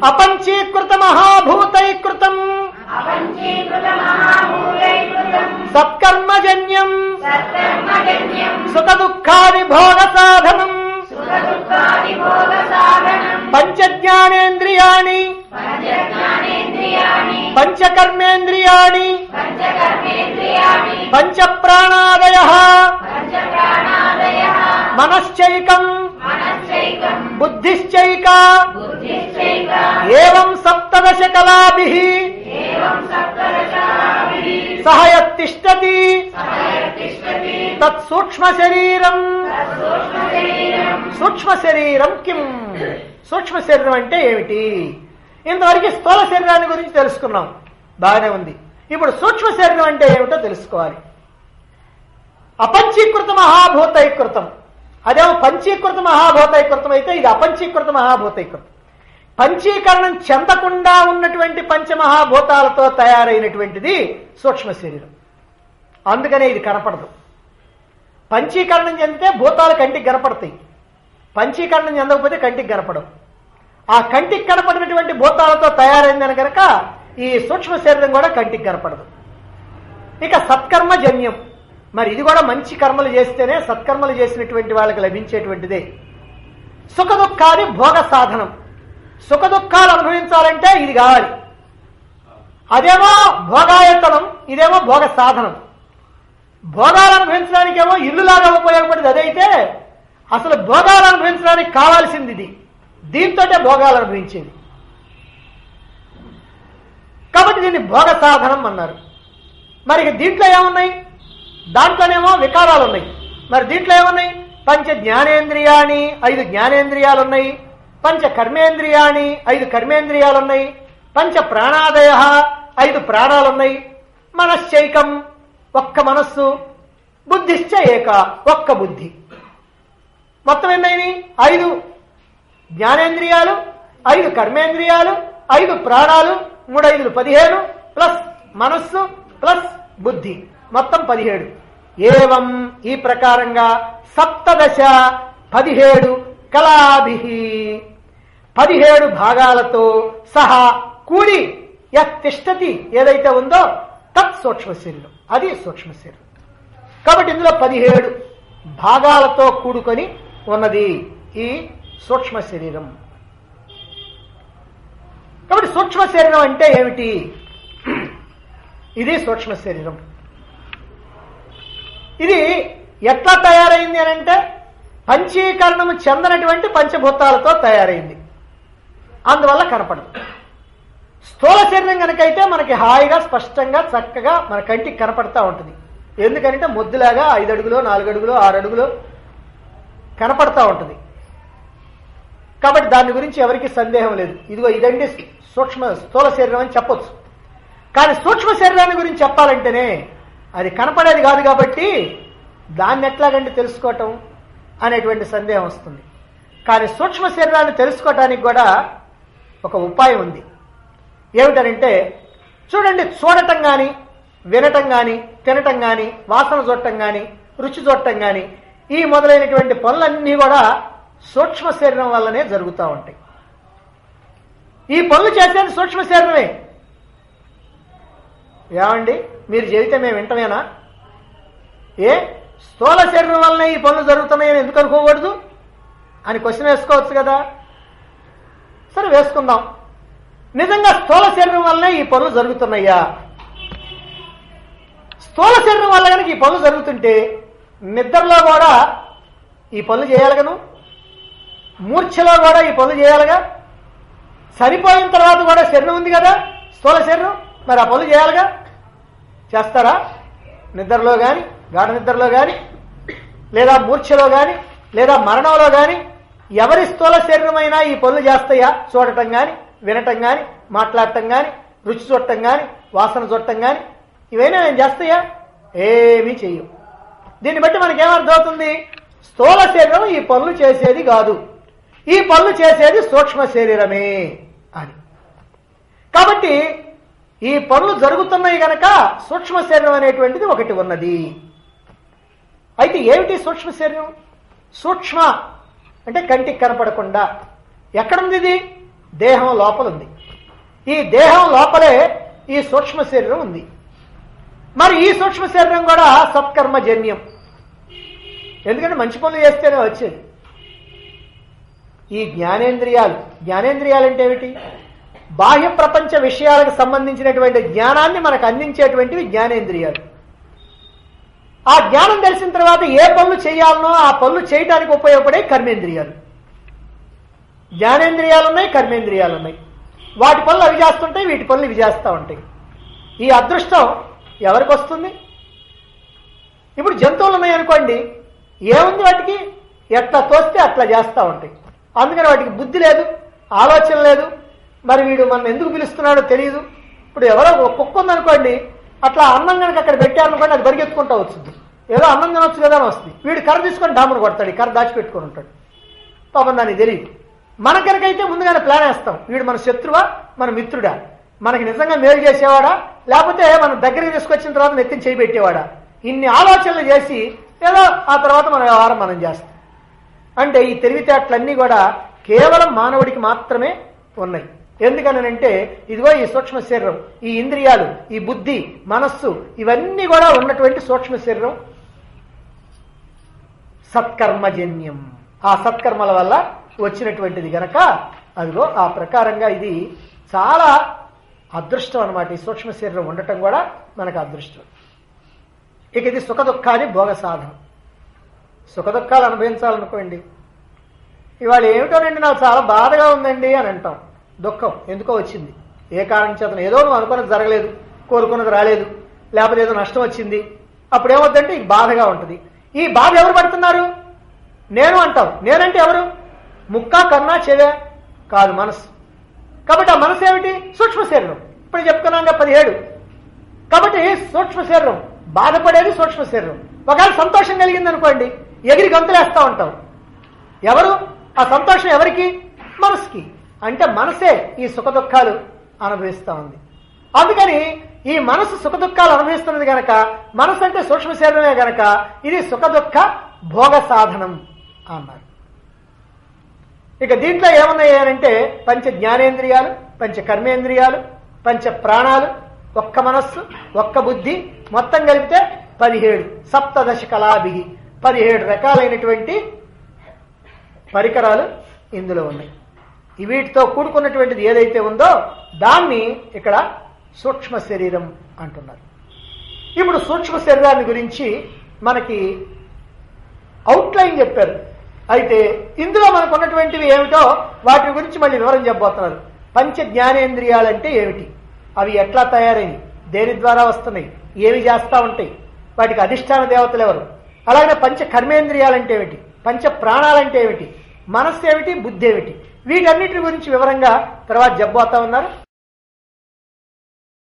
అపంచీకృత మహాభూతైకృతం సత్కర్మజన్యం సుఖ దుఃఖాది భోగ సాధనం పంచజ్ఞానేంద్రియాణి పంచకర్మేంద్రియాణి పంచ ప్రాణాదయ మనశ్చైకం బుద్ధిశ్చైక ఏం సప్తదశ కళాభి సహయతిష్టతి తత్సూక్ష్మ శరీరం సూక్ష్మ శరీరం కిం సూక్ష్మ శరీరం అంటే ఏమిటి ఇంతవరకు స్థూల శరీరాన్ని గురించి తెలుసుకున్నాం బాగానే ఉంది ఇప్పుడు సూక్ష్మ శరీరం అంటే ఏమిటో తెలుసుకోవాలి అపంచీకృత మహాభూతైకృతం అదేమో పంచీకృత మహాభూతైకృతం అయితే ఇది అపంచీకృత మహాభూతైకృతం పంచీకరణం చెందకుండా ఉన్నటువంటి పంచమహాభూతాలతో తయారైనటువంటిది సూక్ష్మ శరీరం అందుకనే ఇది కనపడదు పంచీకరణం చెందితే భూతాలు కంటికి కనపడతాయి పంచీకరణం చెందకపోతే కంటికి కనపడవు ఆ కంటికి కనపడినటువంటి భూతాలతో తయారైందని కనుక ఈ సూక్ష్మ శరీరం కూడా కంటికి కనపడదు ఇక సత్కర్మ జన్యం మరి ఇది కూడా మంచి కర్మలు చేస్తేనే సత్కర్మలు చేసినటువంటి వాళ్ళకి లభించేటువంటిదే సుఖ దుఃఖాది భోగ సాధనం సుఖ దుఃఖాలు అనుభవించాలంటే ఇది కావాలి అదేమో భోగాయతనం ఇదేమో భోగ సాధనం భోగాలు అనుభవించడానికేమో ఇల్లులాగా ఉపయోగపడేది అదైతే అసలు భోగాలు అనుభవించడానికి కావాల్సింది ఇది దీంతోటే భోగాలు అనుభవించేది కాబట్టి దీన్ని భోగ సాధనం అన్నారు మరి ఇక దీంట్లో ఏమున్నాయి దాంట్లోనేమో వికారాలు ఉన్నాయి మరి దీంట్లో ఏమున్నాయి పంచ జ్ఞానేంద్రియాని ఐదు జ్ఞానేంద్రియాలు ఉన్నాయి పంచ కర్మేంద్రియాని ఐదు కర్మేంద్రియాలు ఉన్నాయి పంచ ప్రాణాదయ ఐదు ప్రాణాలు ఉన్నాయి మనశ్చైకం ఒక్క మనస్సు బుద్ధిశ్చ ఏక ఒక్క బుద్ధి మొత్తం ఎన్నైనాయి ఐదు జ్ఞానేంద్రియాలు ఐదు కర్మేంద్రియాలు ఐదు ప్రాణాలు మూడు ఐదులు పదిహేను ప్లస్ మనస్సు ప్లస్ బుద్ధి మొత్తం పదిహేడు ఏవం ఈ ప్రకారంగా సప్తదశ పదిహేడు కళాభి పదిహేడు భాగాలతో సహా కూడి యతిష్టతి ఏదైతే ఉందో తత్ సూక్ష్మ శరీరం అది సూక్ష్మ శరీరం కాబట్టి ఇందులో పదిహేడు భాగాలతో కూడుకొని ఉన్నది ఈ సూక్ష్మ శరీరం కాబట్టి సూక్ష్మ శరీరం అంటే ఏమిటి ఇది సూక్ష్మ శరీరం ఇది ఎట్లా తయారైంది అని అంటే పంచీకరణము చెందనటువంటి పంచభూతాలతో తయారైంది అందువల్ల కనపడదు స్థూల శరీరం కనుకైతే మనకి హాయిగా స్పష్టంగా చక్కగా మన కంటికి కనపడతా ఉంటుంది ఎందుకంటే ముద్దులాగా ఐదు అడుగులో నాలుగు అడుగులో ఆరు అడుగులో కనపడతా ఉంటుంది కాబట్టి దాని గురించి ఎవరికి సందేహం లేదు ఇదిగో ఇదండి సూక్ష్మ స్థూల శరీరం అని చెప్పొచ్చు కానీ సూక్ష్మ శరీరాన్ని గురించి చెప్పాలంటేనే అది కనపడేది కాదు కాబట్టి దాన్ని ఎట్లాగంటే తెలుసుకోవటం అనేటువంటి సందేహం వస్తుంది కానీ సూక్ష్మ శరీరాన్ని తెలుసుకోవటానికి కూడా ఒక ఉపాయం ఉంది ఏమిటనంటే చూడండి చూడటం కానీ వినటం కానీ తినటం కానీ వాసన చూడటం కానీ రుచి చూడటం కానీ ఈ మొదలైనటువంటి పనులన్నీ కూడా సూక్ష్మ శరీరం వల్లనే జరుగుతూ ఉంటాయి ఈ పనులు చేసేది సూక్ష్మ శరీరమే ఏమండి మీరు చెబితే మేము వింటమేనా ఏ స్థూల శరీరం వల్లనే ఈ పనులు జరుగుతున్నాయని ఎందుకు అనుకోకూడదు అని క్వశ్చన్ వేసుకోవచ్చు కదా సరే వేసుకుందాం నిజంగా స్థూల శరీరం వల్లనే ఈ పనులు జరుగుతున్నాయా స్థూల శరీరం వల్ల కనుక ఈ పనులు జరుగుతుంటే నిద్రలో కూడా ఈ పనులు చేయాలిగను మూర్ఛలో కూడా ఈ పనులు చేయాలిగా చనిపోయిన తర్వాత కూడా శరీరం ఉంది కదా స్థూల శరీరం మరి ఆ పనులు చేయాలిగా చేస్తారా నిద్రలో కానీ గాఢ నిద్రలో కానీ లేదా మూర్ఛలో కానీ లేదా మరణంలో కానీ ఎవరి స్థూల శరీరమైనా ఈ పనులు చేస్తాయా చూడటం కానీ వినటం కానీ మాట్లాడటం కానీ రుచి చూడటం కానీ వాసన చూడటం కానీ ఇవైనా నేను చేస్తాయా ఏమీ చెయ్యం దీన్ని బట్టి మనకేమర్థమవుతుంది స్థూల శరీరం ఈ పనులు చేసేది కాదు ఈ పనులు చేసేది సూక్ష్మ శరీరమే అని కాబట్టి ఈ పనులు జరుగుతున్నాయి గనక సూక్ష్మ శరీరం అనేటువంటిది ఒకటి ఉన్నది అయితే ఏమిటి సూక్ష్మ శరీరం సూక్ష్మ అంటే కంటికి కనపడకుండా ఎక్కడుంది ఇది దేహం లోపల ఉంది ఈ దేహం లోపలే ఈ సూక్ష్మ శరీరం ఉంది మరి ఈ సూక్ష్మ శరీరం కూడా సత్కర్మజన్యం ఎందుకంటే మంచి పనులు చేస్తేనే వచ్చేది ఈ జ్ఞానేంద్రియాలు జ్ఞానేంద్రియాలు అంటే ఏమిటి బాహ్య ప్రపంచ విషయాలకు సంబంధించినటువంటి జ్ఞానాన్ని మనకు అందించేటువంటివి జ్ఞానేంద్రియాలు ఆ జ్ఞానం తెలిసిన తర్వాత ఏ పనులు చేయాలనో ఆ పనులు చేయడానికి ఉపయోగపడే కర్మేంద్రియాలు జ్ఞానేంద్రియాలు ఉన్నాయి కర్మేంద్రియాలు ఉన్నాయి వాటి పనులు అవి చేస్తుంటాయి వీటి పనులు ఇవి చేస్తూ ఉంటాయి ఈ అదృష్టం ఎవరికి వస్తుంది ఇప్పుడు జంతువులు ఉన్నాయనుకోండి ఏముంది వాటికి ఎట్లా తోస్తే అట్లా చేస్తూ ఉంటాయి అందుకని వాటికి బుద్ధి లేదు ఆలోచన లేదు మరి వీడు మన ఎందుకు పిలుస్తున్నాడో తెలియదు ఇప్పుడు ఎవరో ఒక కుక్క ఉందనుకోండి అట్లా అన్నం కనుక అక్కడ పెట్టారనుకోండి అది పరిగెత్తుకుంటా వచ్చింది ఏదో అన్నం తినొచ్చు కదా అని వస్తుంది వీడు కర్ర తీసుకొని డామును కొడతాడు ఈ కర్ర దాచిపెట్టుకొని ఉంటాడు పాపం దానికి తెలియదు మన కనుకైతే ముందుగానే ప్లాన్ వేస్తాం వీడు మన శత్రువా మన మిత్రుడా మనకి నిజంగా మేలు చేసేవాడా లేకపోతే మన దగ్గరికి తీసుకొచ్చిన తర్వాత నెత్తిని చేయి పెట్టేవాడా ఇన్ని ఆలోచనలు చేసి ఏదో ఆ తర్వాత మన వ్యవహారం మనం చేస్తాం అంటే ఈ తెలివితేటలన్నీ కూడా కేవలం మానవుడికి మాత్రమే ఉన్నాయి ఎందుకనంటే ఇదిగో ఈ సూక్ష్మ శరీరం ఈ ఇంద్రియాలు ఈ బుద్ధి మనస్సు ఇవన్నీ కూడా ఉన్నటువంటి సూక్ష్మ శరీరం సత్కర్మజన్యం ఆ సత్కర్మల వల్ల వచ్చినటువంటిది గనక అదిగో ఆ ప్రకారంగా ఇది చాలా అదృష్టం అనమాట ఈ సూక్ష్మ శరీరం ఉండటం కూడా మనకు అదృష్టం ఇక ఇది సుఖ దుఃఖాన్ని భోగ సాధనం సుఖ దుఃఖాలు అనుభవించాలనుకోండి ఇవాళ ఏమిటోనండి నాకు చాలా బాధగా ఉందండి అని అంటాం దుఃఖం ఎందుకో వచ్చింది ఏ కారణం చేతన ఏదో నువ్వు అనుకున్నది జరగలేదు కోరుకున్నది రాలేదు లేకపోతే ఏదో నష్టం వచ్చింది అప్పుడు ఏమవుతుందంటే ఈ బాధగా ఉంటుంది ఈ బాధ ఎవరు పడుతున్నారు నేను అంటావు నేనంటే ఎవరు ముక్క కన్నా చెవే కాదు మనసు కాబట్టి ఆ మనసు ఏమిటి సూక్ష్మ శరీరం ఇప్పుడు చెప్పుకున్నాగా పదిహేడు కాబట్టి సూక్ష్మ శరీరం బాధపడేది సూక్ష్మ శరీరం ఒకవేళ సంతోషం కలిగింది అనుకోండి ఎగిరి గంతులేస్తా ఉంటాం ఎవరు ఆ సంతోషం ఎవరికి మనసుకి అంటే మనసే ఈ సుఖ దుఃఖాలు అనుభవిస్తా ఉంది అందుకని ఈ మనసు సుఖ దుఃఖాలు అనుభవిస్తున్నది గనక మనసు అంటే సూక్ష్మ శరీరమే గనక ఇది సుఖ దుఃఖ భోగ సాధనం అన్నారు ఇక దీంట్లో ఏమున్నాయి అంటే పంచ జ్ఞానేంద్రియాలు పంచ కర్మేంద్రియాలు పంచ ప్రాణాలు ఒక్క మనస్సు ఒక్క బుద్ధి మొత్తం కలిపితే పదిహేడు సప్తదశ కళాభిగి పదిహేడు రకాలైనటువంటి పరికరాలు ఇందులో ఉన్నాయి ఈ వీటితో కూడుకున్నటువంటిది ఏదైతే ఉందో దాన్ని ఇక్కడ సూక్ష్మ శరీరం అంటున్నారు ఇప్పుడు సూక్ష్మ శరీరాన్ని గురించి మనకి అవుట్లైన్ చెప్పారు అయితే ఇందులో మనకు ఉన్నటువంటివి ఏమిటో వాటి గురించి మళ్ళీ వివరం చెప్పబోతున్నారు పంచ జ్ఞానేంద్రియాలంటే ఏమిటి అవి ఎట్లా తయారైనవి దేని ద్వారా వస్తున్నాయి ఏమి చేస్తా ఉంటాయి వాటికి అధిష్టాన దేవతలు ఎవరు అలాగే పంచ కర్మేంద్రియాలంటే ఏమిటి పంచ ప్రాణాలంటే ఏమిటి మనస్సు ఏమిటి బుద్ధి ఏమిటి వీటన్నిటి గురించి వివరంగా తర్వాత చెప్పబోతా ఉన్నారు